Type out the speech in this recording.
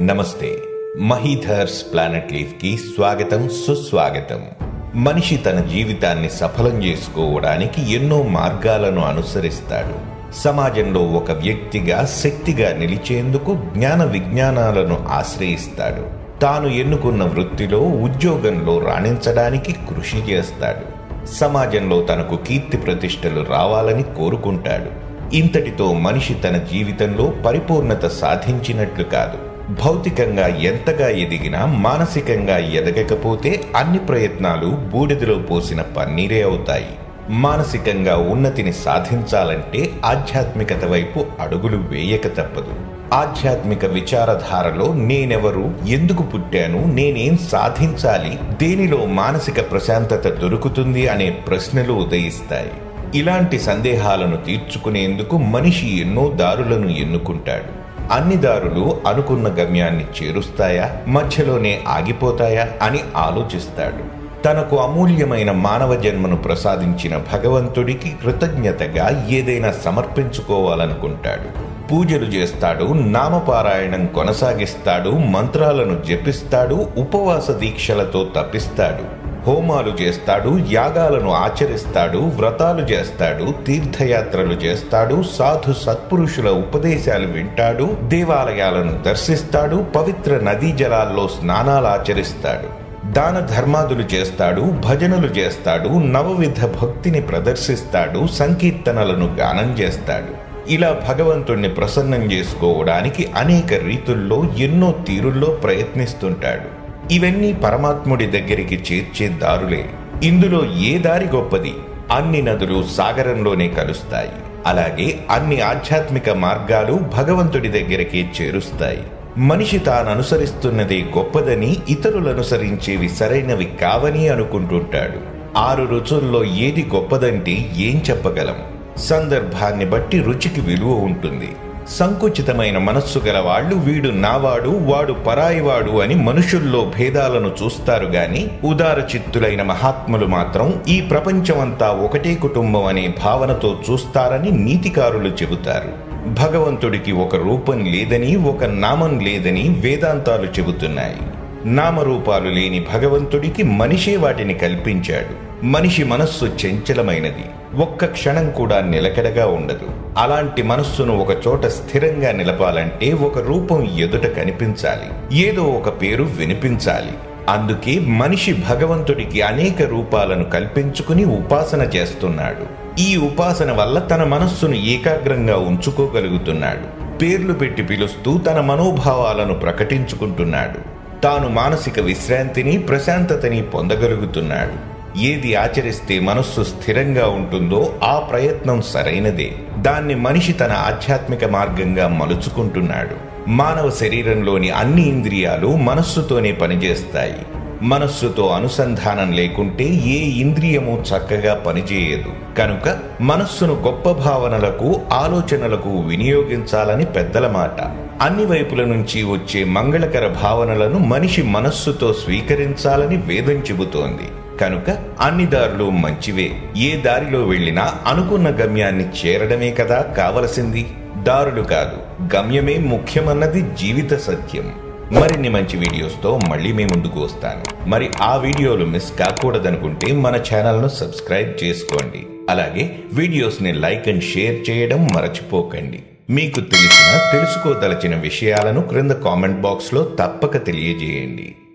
నమస్తే మహీధర్స్ planet leaf కి స్వాగతం సుస్వాగతం మనిషి తన జీవితాన్ని సఫలం చేసుకోవడానికి ఎన్నో మార్గాలను అనుసరిస్తాడు సమాజంలో ఒక వ్యక్తిగా శక్తిగా నిలిచేందుకు జ్ఞాన విజ్ఞానాలను ఆశ్రయిస్తాడు తాను ఎన్నుకున్న వృత్తిలో ఉద్యోగంలో రాణించడానికి కృషి చేస్తాడు సమాజంలో తనకు కీర్తి ప్రతిష్టలు రావాలని కోరుకుంటాడు ఇంతటితో మనిషి తన జీవితంలో పరిపూర్ణత సాధించినట్లు కాదు భౌతికంగా ఎంతగా ఎదిగినా మానసికంగా ఎదగకపోతే అన్ని ప్రయత్నాలు బూడిదలో పోసిన పన్నీరే అవుతాయి మానసికంగా ఉన్నతిని సాధించాలంటే ఆధ్యాత్మికత వైపు అడుగులు వేయక తప్పదు ఆధ్యాత్మిక విచారధారలో నేనెవరు ఎందుకు పుట్టాను నేనేం సాధించాలి దేనిలో మానసిక ప్రశాంతత దొరుకుతుంది అనే ప్రశ్నలు ఉదయిస్తాయి ఇలాంటి సందేహాలను తీర్చుకునేందుకు మనిషి ఎన్నో దారులను ఎన్నుకుంటాడు అన్ని దారులు అనుకున్న గమ్యాన్ని చేరుస్తాయా మధ్యలోనే ఆగిపోతాయా అని ఆలోచిస్తాడు తనకు అమూల్యమైన మానవ జన్మను ప్రసాదించిన భగవంతుడికి కృతజ్ఞతగా ఏదైనా సమర్పించుకోవాలనుకుంటాడు పూజలు చేస్తాడు నామపారాయణం కొనసాగిస్తాడు మంత్రాలను జపిస్తాడు ఉపవాస దీక్షలతో తప్పిస్తాడు హోమాలు చేస్తాడు యాగాలను ఆచరిస్తాడు వ్రతాలు చేస్తాడు తీర్థయాత్రలు చేస్తాడు సాధు సత్పురుషుల ఉపదేశాలు వింటాడు దేవాలయాలను దర్శిస్తాడు పవిత్ర నదీ జలాల్లో స్నానాలు ఆచరిస్తాడు దాన ధర్మాదులు చేస్తాడు భజనలు చేస్తాడు నవవిధ భక్తిని ప్రదర్శిస్తాడు సంకీర్తనలను గానం చేస్తాడు ఇలా భగవంతుణ్ణి ప్రసన్నం చేసుకోవడానికి అనేక రీతుల్లో ఎన్నో తీరుల్లో ప్రయత్నిస్తుంటాడు ఇవన్నీ పరమాత్ముడి దగ్గరికి చేర్చే దారులే ఇందులో ఏ దారి గొప్పది అన్ని నదులు సాగరంలోనే కలుస్తాయి అలాగే అన్ని ఆధ్యాత్మిక మార్గాలు భగవంతుడి దగ్గరికే చేరుస్తాయి మనిషి తాను అనుసరిస్తున్నదే గొప్పదని ఇతరులు అనుసరించేవి సరైనవి కావని అనుకుంటుంటాడు ఆరు రుచుల్లో ఏది గొప్పదంటే ఏం చెప్పగలం సందర్భాన్ని బట్టి రుచికి విలువ ఉంటుంది సంకుచితమైన మనస్సు గల వాళ్ళు వీడు నావాడు వాడు పరాయివాడు అని మనుషుల్లో భేదాలను చూస్తారు గాని ఉదార చిత్తులైన మహాత్ములు మాత్రం ఈ ప్రపంచమంతా ఒకటే కుటుంబం అనే భావనతో చూస్తారని నీతికారులు చెబుతారు భగవంతుడికి ఒక రూపం లేదని ఒక నామం లేదని వేదాంతాలు చెబుతున్నాయి నామరూపాలు లేని భగవంతుడికి మనిషే వాటిని కల్పించాడు మనిషి మనస్సు చంచలమైనది ఒక్క క్షణం కూడా నిలకడగా ఉండదు అలాంటి మనస్సును ఒక చోట స్థిరంగా నిలపాలంటే ఒక రూపం ఎదుట కనిపించాలి ఏదో ఒక పేరు వినిపించాలి అందుకే మనిషి భగవంతుడికి అనేక రూపాలను కల్పించుకుని ఉపాసన చేస్తున్నాడు ఈ ఉపాసన వల్ల తన మనస్సును ఏకాగ్రంగా ఉంచుకోగలుగుతున్నాడు పేర్లు పెట్టి పిలుస్తూ తన మనోభావాలను ప్రకటించుకుంటున్నాడు తాను మానసిక విశ్రాంతిని ప్రశాంతతని పొందగలుగుతున్నాడు ఏది ఆచరిస్తే మనస్సు స్థిరంగా ఉంటుందో ఆ ప్రయత్నం సరైనదే దాన్ని మనిషి తన ఆధ్యాత్మిక మార్గంగా మలుచుకుంటున్నాడు మానవ శరీరంలోని అన్ని ఇంద్రియాలు మనస్సుతోనే పనిచేస్తాయి మనస్సుతో అనుసంధానం లేకుంటే ఏ ఇంద్రియము చక్కగా పనిచేయదు కనుక మనస్సును గొప్ప భావనలకు ఆలోచనలకు వినియోగించాలని పెద్దల మాట అన్ని వైపుల నుంచి వచ్చే మంగళకర భావనలను మనిషి మనస్సుతో స్వీకరించాలని వేదం చెబుతోంది కనుక అన్ని దారులు మంచివే ఏ దారిలో వెళ్ళినా అనుకున్న గమ్యాన్ని చేరడమే కదా కావలసింది దారులు కాదు గమ్యమే ముఖ్యమన్నది జీవిత సత్యం మరిన్ని మంచి వీడియోస్తో మళ్ళీ మీ ముందుకు వస్తాను మరి ఆ వీడియోలు మిస్ కాకూడదనుకుంటే మన ఛానల్ను సబ్స్క్రైబ్ చేసుకోండి అలాగే వీడియోస్ని లైక్ అండ్ షేర్ చేయడం మరచిపోకండి మీకు తెలిసిన తెలుసుకోదలచిన విషయాలను క్రింద కామెంట్ బాక్స్లో తప్పక తెలియజేయండి